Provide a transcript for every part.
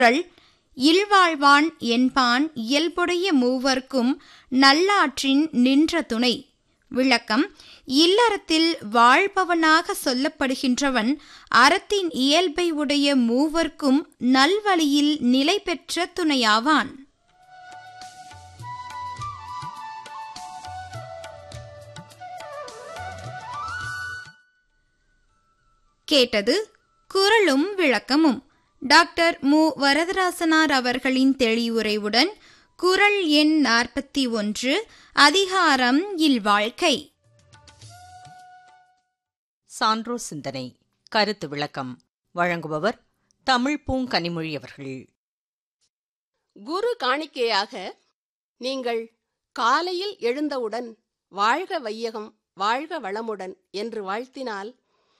குறள் இல்வாழ்வான் என்பான் இயல்புடைய மூவர்க்கும் நல்லாற்றின் நின்ற துணை விளக்கம் இல்லறத்தில் வாழ்பவனாக சொல்லப்படுகின்றவன் அறத்தின் இயல்பை உடைய மூவர்க்கும் நல்வழியில் நிலை பெற்ற துணையாவான் கேட்டது குரலும் விளக்கமும் டாக்டர் மு வரதராசனார் அவர்களின் தெளிவுரைவுடன் குரல் எண் நாற்பத்தி ஒன்று அதிகாரம் இல்வாழ்க்கை சான்றோ சிந்தனை கருத்து விளக்கம் வழங்குபவர் தமிழ் பூங்கனிமொழி அவர்கள் குரு காணிக்கையாக நீங்கள் காலையில் எழுந்தவுடன் வாழ்க வையகம் வாழ்க வளமுடன் என்று வாழ்த்தினால்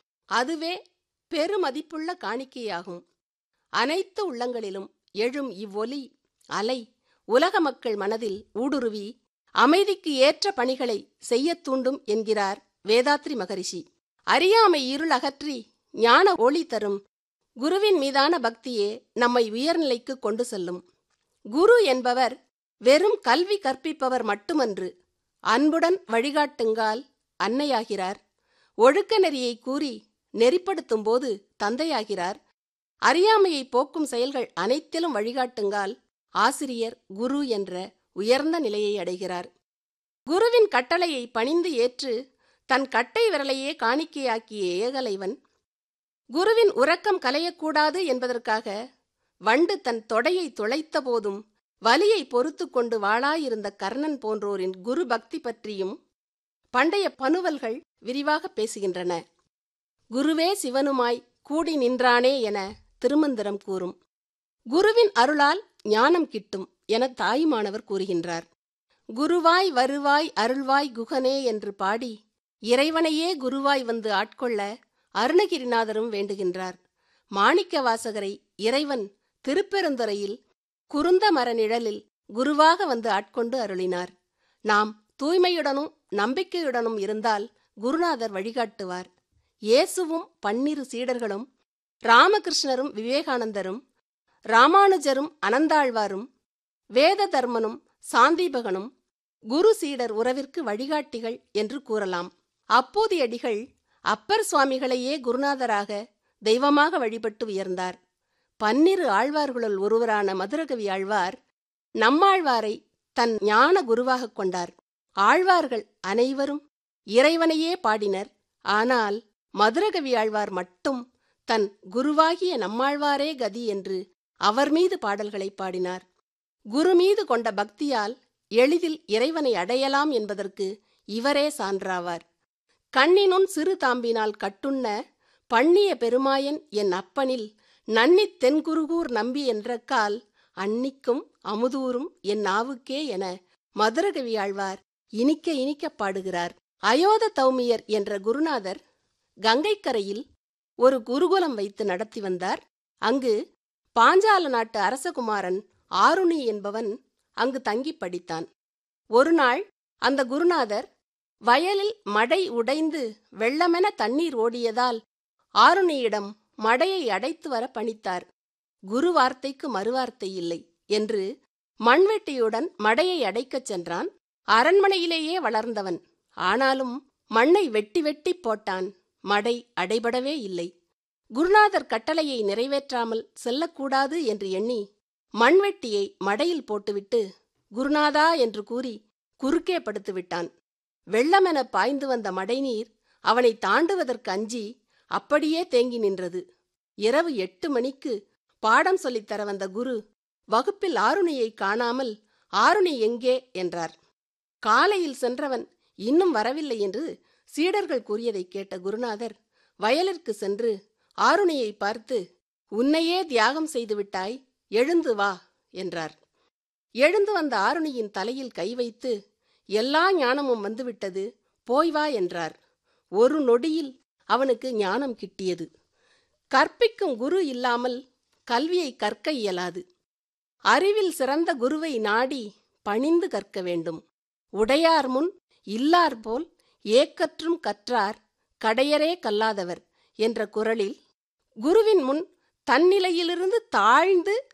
அதுவே பெருமதிப்புள்ள காணிக்கையாகும் அனைத்து உள்ளங்களிலும் எழும் இவ்வொலி அலை உலக மக்கள் மனதில் ஊடுருவி அமைதிக்கு ஏற்ற பணிகளை செய்யத் தூண்டும் என்கிறார் வேதாத்ரி மகரிஷி அறியாமை இருள் அகற்றி ஞான ஒளி தரும் குருவின் மீதான பக்தியே நம்மை உயர்நிலைக்கு கொண்டு செல்லும் குரு என்பவர் வெறும் கல்வி கற்பிப்பவர் மட்டுமன்று அன்புடன் வழிகாட்டுங்கால் அன்னையாகிறார் ஒழுக்க நெறியை கூறி நெறிப்படுத்தும் போது தந்தையாகிறார் அறியாமையை போக்கும் செயல்கள் அனைத்திலும் வழிகாட்டுங்கால் ஆசிரியர் குரு என்ற உயர்ந்த நிலையை அடைகிறார் குருவின் கட்டளையை பணிந்து ஏற்று தன் கட்டை விரலையே காணிக்கையாக்கிய ஏகலைவன் குருவின் உறக்கம் கலையக்கூடாது என்பதற்காக வண்டு தன் தொடையை துளைத்த போதும் வலியை பொறுத்து கொண்டு வாளாயிருந்த கர்ணன் போன்றோரின் குரு பக்தி பற்றியும் பண்டைய பனுவல்கள் விரிவாக பேசுகின்றன குருவே சிவனுமாய் கூடி நின்றானே என திருமந்திரம் கூறும் குருவின் அருளால் ஞானம் கிட்டும் என தாயுமானவர் கூறுகின்றார் குருவாய் வருவாய் அருள்வாய் குகனே என்று பாடி இறைவனையே குருவாய் வந்து ஆட்கொள்ள அருணகிரிநாதரும் வேண்டுகின்றார் மாணிக்க வாசகரை இறைவன் திருப்பெருந்துறையில் குருந்த மர நிழலில் குருவாக வந்து ஆட்கொண்டு அருளினார் நாம் தூய்மையுடனும் நம்பிக்கையுடனும் இருந்தால் குருநாதர் வழிகாட்டுவார் இயேசுவும் பன்னிரு சீடர்களும் ராமகிருஷ்ணரும் விவேகானந்தரும் ராமானுஜரும் அனந்தாழ்வாரும் வேத தர்மனும் சாந்தீபகனும் குரு சீடர் உறவிற்கு வழிகாட்டிகள் என்று கூறலாம் அப்போதியடிகள் அப்பர் சுவாமிகளையே குருநாதராக தெய்வமாக வழிபட்டு உயர்ந்தார் பன்னிரு ஆழ்வார்களுள் ஒருவரான மதுரகவி ஆழ்வார் நம்மாழ்வாரை தன் ஞான குருவாகக் கொண்டார் ஆழ்வார்கள் அனைவரும் இறைவனையே பாடினர் ஆனால் மதுரகவி ஆழ்வார் மட்டும் தன் குருவாகிய நம்மாழ்வாரே கதி என்று அவர் மீது பாடல்களை பாடினார் குரு மீது கொண்ட பக்தியால் எளிதில் இறைவனை அடையலாம் என்பதற்கு இவரே சான்றாவார் கண்ணினுன் சிறு தாம்பினால் கட்டுண்ண பண்ணிய பெருமாயன் என் அப்பனில் நன்னித் தென்குருகூர் நம்பி என்ற கால் அன்னிக்கும் அமுதூரும் என் நாவுக்கே என மதுரகவி ஆழ்வார் இனிக்க இனிக்க பாடுகிறார் அயோத தௌமியர் என்ற குருநாதர் கங்கைக்கரையில் ஒரு குருகுலம் வைத்து நடத்தி வந்தார் அங்கு பாஞ்சால நாட்டு அரசகுமாரன் ஆருணி என்பவன் அங்கு தங்கி படித்தான் ஒரு நாள் அந்த குருநாதர் வயலில் மடை உடைந்து வெள்ளமென தண்ணீர் ஓடியதால் ஆருணியிடம் மடையை அடைத்து வர பணித்தார் குரு வார்த்தைக்கு மறுவார்த்தை இல்லை என்று மண்வெட்டியுடன் மடையை அடைக்கச் சென்றான் அரண்மனையிலேயே வளர்ந்தவன் ஆனாலும் மண்ணை வெட்டி வெட்டி போட்டான் மடை அடைபடவே இல்லை குருநாதர் கட்டளையை நிறைவேற்றாமல் செல்லக்கூடாது என்று எண்ணி மண்வெட்டியை மடையில் போட்டுவிட்டு குருநாதா என்று கூறி குறுக்கே படுத்து விட்டான் வெள்ளமென பாய்ந்து வந்த மடைநீர் அவனை தாண்டுவதற்கு அஞ்சி அப்படியே தேங்கி நின்றது இரவு எட்டு மணிக்கு பாடம் சொல்லித்தர வந்த குரு வகுப்பில் ஆருணியை காணாமல் ஆருணி எங்கே என்றார் காலையில் சென்றவன் இன்னும் வரவில்லை என்று சீடர்கள் கூறியதை கேட்ட குருநாதர் வயலிற்கு சென்று ஆருணியை பார்த்து உன்னையே தியாகம் செய்துவிட்டாய் எழுந்து வா என்றார் எழுந்து வந்த ஆருணியின் தலையில் கை வைத்து எல்லா ஞானமும் வந்துவிட்டது போய் வா என்றார் ஒரு நொடியில் அவனுக்கு ஞானம் கிட்டியது கற்பிக்கும் குரு இல்லாமல் கல்வியை கற்க இயலாது அறிவில் சிறந்த குருவை நாடி பணிந்து கற்க வேண்டும் உடையார் முன் இல்லார் போல் ஏக்கற்றும் கற்றார் கடையரே கல்லாதவர் என்ற குரலில் குருவின் முன் தன்னிலையிலிருந்து தாழ்ந்து